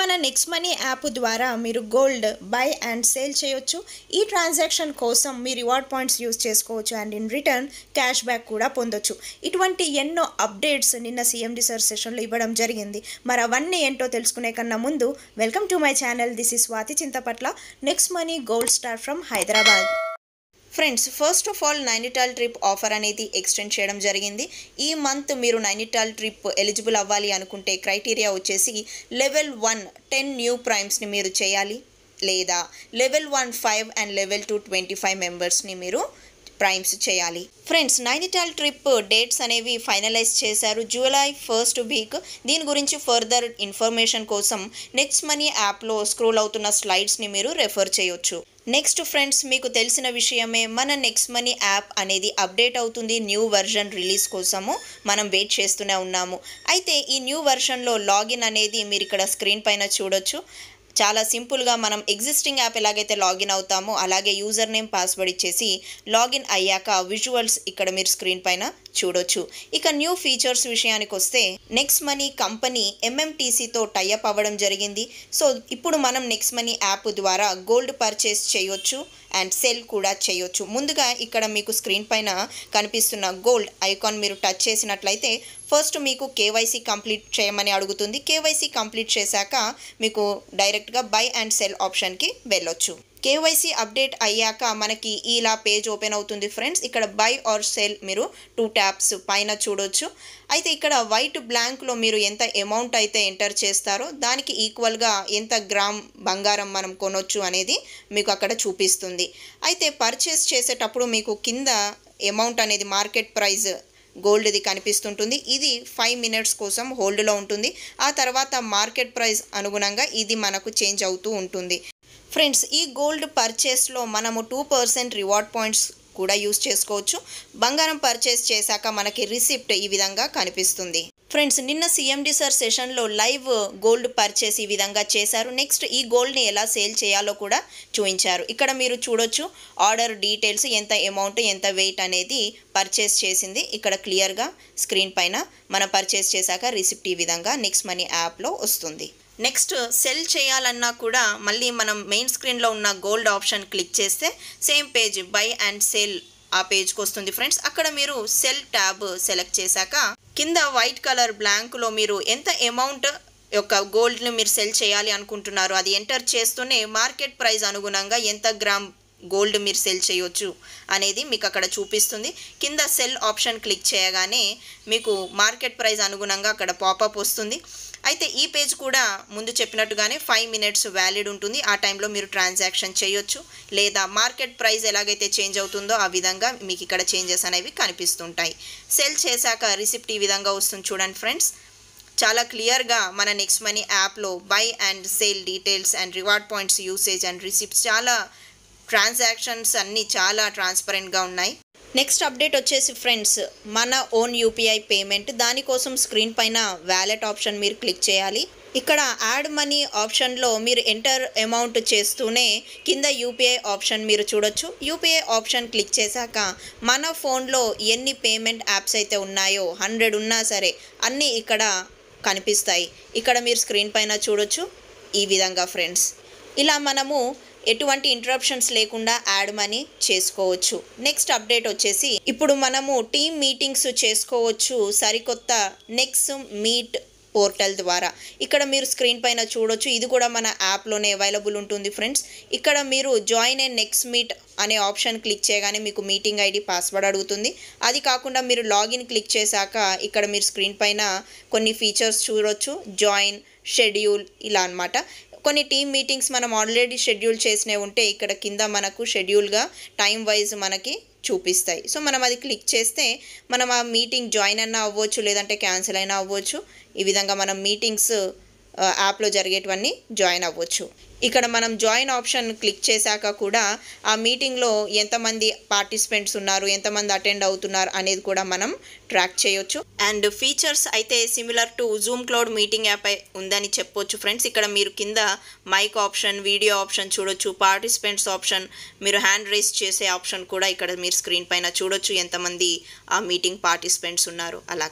మన next money app ద్వారా మీరు గోల్డ్ బై అండ్ సేల్ చేయొచ్చు ఈ ట్రాన్సాక్షన్ కోసం మీ రివార్డ్ పాయింట్స్ యూస్ చేసుకోవచ్చు and in return cash back కూడా పొందొచ్చు ఇటువంటి ఎన్నో అప్డేట్స్ నిన్న సిఎండి సార్ సెషన్లో ఇవ్వడం జరిగింది మరి అవన్నీ ఏంటో తెలుసుకునే కన్నా ముందు welcome to my channel this is Swathi Chintapatla next money gold star from Hyderabad friends first of all Nainital trip offer అనేది ఎక్స్టెండ్ చేయడం జరిగింది ఈ మంత్ మీరు నైనిటాల్ ట్రిప్ ఎలిజిబుల్ అవ్వాలి అనుకుంటే క్రైటీరియా వచ్చేసి లెవెల్ వన్ టెన్ న్యూ ప్రైమ్స్ని మీరు చేయాలి లేదా level one five and level two twenty five మెంబర్స్ని మీరు ప్రైమ్స్ చేయాలి ఫ్రెండ్స్ నైనిటాల్ ట్రిప్ డేట్స్ అనేవి ఫైనలైజ్ చేశారు జూలై ఫస్ట్ వీక్ దీని గురించి ఫర్దర్ ఇన్ఫర్మేషన్ కోసం నెక్స్ట్ మనీ యాప్లో స్క్రోల్ అవుతున్న స్లైడ్స్ని మీరు రెఫర్ చేయొచ్చు నెక్స్ట్ ఫ్రెండ్స్ మీకు తెలిసిన విషయమే మన నెక్స్ట్ మనీ యాప్ అనేది అప్డేట్ అవుతుంది న్యూ వర్జన్ రిలీజ్ కోసము మనం వెయిట్ చేస్తూనే ఉన్నాము అయితే ఈ న్యూ వర్షన్లో లాగిన్ అనేది మీరు ఇక్కడ స్క్రీన్ పైన చూడొచ్చు చాలా సింపుల్గా మనం ఎగ్జిస్టింగ్ యాప్ ఎలాగైతే లాగిన్ అవుతామో అలాగే యూజర్ నేమ్ పాస్వర్డ్ ఇచ్చేసి లాగిన్ అయ్యాక విజువల్స్ ఇక్కడ మీరు స్క్రీన్ పైన చూడొచ్చు ఇక న్యూ ఫీచర్స్ విషయానికి వస్తే నెక్స్ట్ మనీ కంపెనీ ఎంఎంటీసీతో టైఅప్ అవ్వడం జరిగింది సో ఇప్పుడు మనం నెక్స్ట్ మనీ యాప్ ద్వారా గోల్డ్ పర్చేస్ చేయొచ్చు అండ్ సెల్ కూడా చేయొచ్చు ముందుగా ఇక్కడ మీకు స్క్రీన్ పైన కనిపిస్తున్న గోల్డ్ ఐకాన్ మీరు టచ్ చేసినట్లయితే ఫస్ట్ మీకు కేవైసీ కంప్లీట్ చేయమని అడుగుతుంది కేవైసీ కంప్లీట్ చేశాక మీకు డైరెక్ట్గా బై అండ్ సెల్ ఆప్షన్కి వెళ్ళొచ్చు కేవైసీ అప్డేట్ అయ్యాక మనకి ఇలా పేజ్ ఓపెన్ అవుతుంది ఫ్రెండ్స్ ఇక్కడ బై ఆర్ సెల్ మీరు టూ ట్యాప్స్ పైన చూడొచ్చు అయితే ఇక్కడ వైట్ బ్లాంక్లో మీరు ఎంత అమౌంట్ అయితే ఎంటర్ చేస్తారో దానికి ఈక్వల్గా ఎంత గ్రామ్ బంగారం మనం కొనొచ్చు అనేది మీకు అక్కడ చూపిస్తుంది అయితే పర్చేస్ చేసేటప్పుడు మీకు కింద అమౌంట్ అనేది మార్కెట్ ప్రైస్ గోల్డ్ది కనిపిస్తుంటుంది ఇది ఫైవ్ మినిట్స్ కోసం హోల్డ్లో ఉంటుంది ఆ తర్వాత మార్కెట్ ప్రైస్ అనుగుణంగా ఇది మనకు చేంజ్ అవుతూ ఉంటుంది ఫ్రెండ్స్ ఈ గోల్డ్ పర్చేస్లో మనము టూ పర్సెంట్ రివార్డ్ పాయింట్స్ కూడా యూస్ చేసుకోవచ్చు బంగారం పర్చేస్ చేశాక మనకి రిసిప్ట్ ఈ విధంగా కనిపిస్తుంది ఫ్రెండ్స్ నిన్న సిఎండి సార్ సెషన్లో లైవ్ గోల్డ్ పర్చేస్ ఈ విధంగా చేశారు నెక్స్ట్ ఈ గోల్డ్ని ఎలా సేల్ చేయాలో కూడా చూపించారు ఇక్కడ మీరు చూడొచ్చు ఆర్డర్ డీటెయిల్స్ ఎంత అమౌంట్ ఎంత వెయిట్ అనేది పర్చేస్ చేసింది ఇక్కడ క్లియర్గా స్క్రీన్ పైన మనం పర్చేస్ చేశాక రిసిప్ట్ ఈ విధంగా నెక్స్ట్ మనీ యాప్లో వస్తుంది నెక్స్ట్ సెల్ చేయాలన్నా కూడా మళ్ళీ మనం మెయిన్ స్క్రీన్లో ఉన్న గోల్డ్ ఆప్షన్ క్లిక్ చేస్తే same page buy and sell ఆ పేజ్కి వస్తుంది ఫ్రెండ్స్ అక్కడ మీరు సెల్ ట్యాబ్ సెలెక్ట్ చేశాక కింద వైట్ కలర్ బ్లాంక్లో మీరు ఎంత అమౌంట్ యొక్క గోల్డ్ని మీరు సెల్ చేయాలి అనుకుంటున్నారు అది ఎంటర్ చేస్తూనే మార్కెట్ ప్రైస్ అనుగుణంగా ఎంత గ్రామ్ గోల్డ్ మీరు సెల్ చేయొచ్చు అనేది మీకు అక్కడ చూపిస్తుంది కింద సెల్ ఆప్షన్ క్లిక్ చేయగానే మీకు మార్కెట్ ప్రైస్ అనుగుణంగా అక్కడ పాపప్ వస్తుంది అయితే ఈ పేజ్ కూడా ముందు చెప్పినట్టుగానే ఫైవ్ మినిట్స్ వ్యాలిడ్ ఉంటుంది ఆ టైంలో మీరు ట్రాన్సాక్షన్ చేయొచ్చు లేదా మార్కెట్ ప్రైస్ ఎలాగైతే చేంజ్ అవుతుందో ఆ విధంగా మీకు ఇక్కడ చేంజెస్ అనేవి కనిపిస్తుంటాయి సెల్ చేశాక రిసిప్ట్ ఈ విధంగా వస్తుంది చూడండి ఫ్రెండ్స్ చాలా క్లియర్గా మన నెక్స్ట్ మనీ యాప్లో buy and sale details and reward points usage and receipts చాలా ట్రాన్సాక్షన్స్ అన్నీ చాలా ట్రాన్స్పరెంట్గా ఉన్నాయి నెక్స్ట్ అప్డేట్ వచ్చేసి ఫ్రెండ్స్ మన ఓన్ యూపీఐ పేమెంట్ దానికోసం స్క్రీన్ పైన వ్యాలెట్ ఆప్షన్ మీరు క్లిక్ చేయాలి ఇక్కడ యాడ్ మనీ ఆప్షన్లో మీరు ఎంటర్ అమౌంట్ చేస్తూనే కింద యూపీఐ ఆప్షన్ మీరు చూడొచ్చు యూపీఐ ఆప్షన్ క్లిక్ చేశాక మన ఫోన్లో ఎన్ని పేమెంట్ యాప్స్ అయితే ఉన్నాయో హండ్రెడ్ ఉన్నా సరే అన్నీ ఇక్కడ కనిపిస్తాయి ఇక్కడ మీరు స్క్రీన్ పైన చూడొచ్చు ఈ విధంగా ఫ్రెండ్స్ ఇలా మనము ఎటువంటి ఇంటరప్షన్స్ లేకుండా యాడ్ మనీ చేసుకోవచ్చు నెక్స్ట్ అప్డేట్ వచ్చేసి ఇప్పుడు మనము టీమ్ మీటింగ్స్ చేసుకోవచ్చు సరికొత్త నెక్స్ట్ మీట్ పోర్టల్ ద్వారా ఇక్కడ మీరు స్క్రీన్ పైన చూడొచ్చు ఇది కూడా మన యాప్లోనే అవైలబుల్ ఉంటుంది ఫ్రెండ్స్ ఇక్కడ మీరు జాయిన్ ఏ నెక్స్ట్ మీట్ అనే ఆప్షన్ క్లిక్ చేయగానే మీకు మీటింగ్ ఐడి పాస్వర్డ్ అడుగుతుంది అది కాకుండా మీరు లాగిన్ క్లిక్ చేశాక ఇక్కడ మీరు స్క్రీన్ పైన కొన్ని ఫీచర్స్ చూడొచ్చు జాయిన్ షెడ్యూల్ ఇలా అనమాట కొన్ని టీమ్ మీటింగ్స్ మనం ఆల్రెడీ షెడ్యూల్ చేసినవి ఉంటే ఇక్కడ కింద మనకు షెడ్యూల్గా టైం వైజ్ మనకి చూపిస్తాయి సో మనం అది క్లిక్ చేస్తే మనం ఆ మీటింగ్ జాయిన్ అయినా అవ్వచ్చు లేదంటే క్యాన్సిల్ అయినా అవ్వచ్చు ఈ విధంగా మనం మీటింగ్స్ యాప్లో జరిగేటివన్నీ జాయిన్ అవ్వచ్చు ఇక్కడ మనం జాయిన్ ఆప్షన్ క్లిక్ చేశాక కూడా ఆ మీటింగ్లో ఎంతమంది పార్టిసిపెంట్స్ ఉన్నారు ఎంతమంది అటెండ్ అవుతున్నారు అనేది కూడా మనం ట్రాక్ చేయొచ్చు అండ్ ఫీచర్స్ అయితే similar to Zoom cloud meeting app ఉందని చెప్పొచ్చు ఫ్రెండ్స్ ఇక్కడ మీరు కింద మైక్ ఆప్షన్ వీడియో ఆప్షన్ చూడొచ్చు పార్టిసిపెంట్స్ ఆప్షన్ మీరు హ్యాండ్ రేస్ చేసే ఆప్షన్ కూడా ఇక్కడ మీరు స్క్రీన్ పైన చూడొచ్చు ఎంతమంది ఆ మీటింగ్ పార్టిసిపెంట్స్ ఉన్నారు అలాగా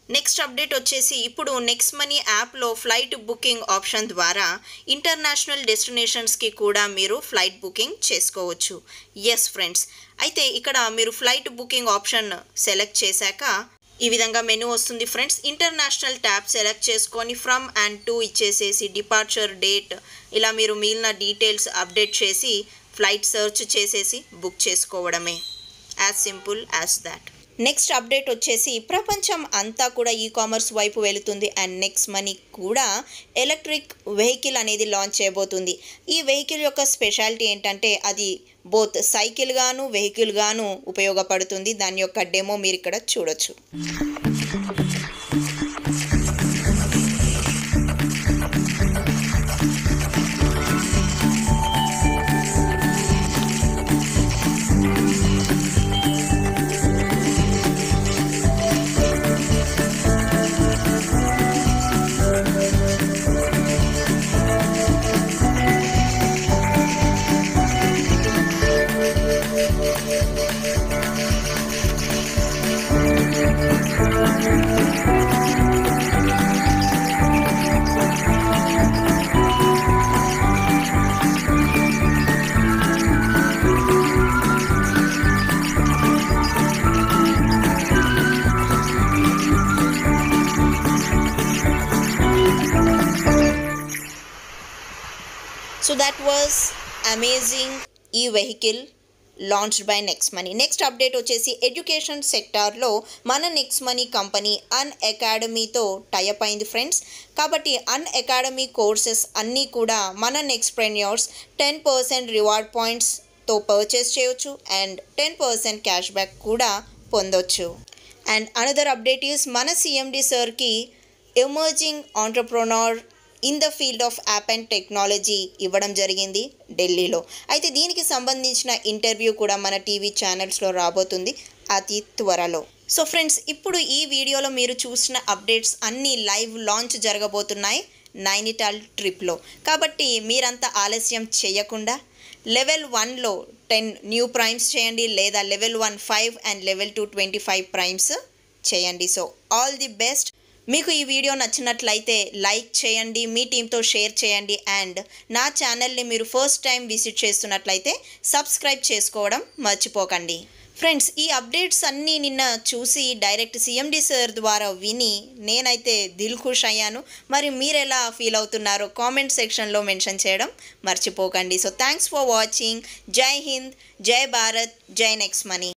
నెక్స్ట్ అప్డేట్ వచ్చేసి ఇప్పుడు నెక్స్ట్ మనీ యాప్లో ఫ్లైట్ బుకింగ్ ఆప్షన్ ద్వారా ఇంటర్నేషనల్ డెస్టినేషన్స్కి కూడా మీరు ఫ్లైట్ బుకింగ్ చేసుకోవచ్చు ఎస్ ఫ్రెండ్స్ అయితే ఇక్కడ మీరు ఫ్లైట్ బుకింగ్ ఆప్షన్ సెలెక్ట్ చేశాక ఈ విధంగా మెనూ వస్తుంది ఫ్రెండ్స్ ఇంటర్నేషనల్ ట్యాబ్ సెలెక్ట్ చేసుకొని ఫ్రమ్ అండ్ టు ఇచ్చేసేసి డిపార్చర్ డేట్ ఇలా మీరు మిగిలిన డీటెయిల్స్ అప్డేట్ చేసి ఫ్లైట్ సెర్చ్ చేసేసి బుక్ చేసుకోవడమే as simple as that next update వచ్చేసి ప్రపంచం అంతా కూడా ఈ కామర్స్ వైపు వెళుతుంది అండ్ నెక్స్ట్ మనీ కూడా ఎలక్ట్రిక్ వెహికల్ అనేది లాంచ్ చేయబోతుంది ఈ వెహికల్ యొక్క స్పెషాలిటీ ఏంటంటే అది బోత్ సైకిల్ గాను వెహికల్ గాను ఉపయోగపడుతుంది దాని యొక్క డెమో మీరు ఇక్కడ చూడొచ్చు సో దట్ వాజ్ అమేజింగ్ ఈ vehicle launched by next money next update వచ్చేసి ఎడ్యుకేషన్ సెక్టార్లో మన నెక్స్ట్ మనీ కంపెనీ అన్ అకాడమీతో టైఅప్ అయింది ఫ్రెండ్స్ కాబట్టి అన్ అకాడమీ కోర్సెస్ అన్నీ కూడా మన nextpreneurs ten percent reward పాయింట్స్తో పర్చేస్ చేయొచ్చు and ten percent cash back కూడా పొందొచ్చు అండ్ అనదర్ అప్డేట్ ఈస్ మన సిఎండి సార్కి emerging entrepreneur in the field of app and technology ఇవ్వడం జరిగింది ఢిల్లీలో అయితే దీనికి సంబంధించిన ఇంటర్వ్యూ కూడా మన టీవీ ఛానల్స్లో రాబోతుంది అతి త్వరలో సో ఫ్రెండ్స్ ఇప్పుడు ఈ వీడియోలో మీరు చూసిన అప్డేట్స్ అన్నీ లైవ్ లాంచ్ జరగబోతున్నాయి నైనిటాల్ ట్రిప్లో కాబట్టి మీరంతా ఆలస్యం చేయకుండా లెవెల్ వన్లో టెన్ న్యూ ప్రైమ్స్ చేయండి లేదా level one five and level two twenty five primes చేయండి సో ఆల్ ది బెస్ట్ మీకు ఈ వీడియో నచ్చినట్లయితే లైక్ చేయండి మీ టీంతో షేర్ చేయండి అండ్ నా ఛానల్ని మీరు ఫస్ట్ టైం విజిట్ చేస్తున్నట్లయితే సబ్స్క్రైబ్ చేసుకోవడం మర్చిపోకండి ఫ్రెండ్స్ ఈ అప్డేట్స్ అన్నీ నిన్న చూసి డైరెక్ట్ సిఎండి సార్ ద్వారా విని నేనైతే దిల్ ఖుష్ అయ్యాను మరి మీరు ఎలా ఫీల్ అవుతున్నారో కామెంట్ సెక్షన్లో మెన్షన్ చేయడం మర్చిపోకండి సో థ్యాంక్స్ ఫర్ వాచింగ్ జై హింద్ జై భారత్ జై నెక్స్ట్ మనీ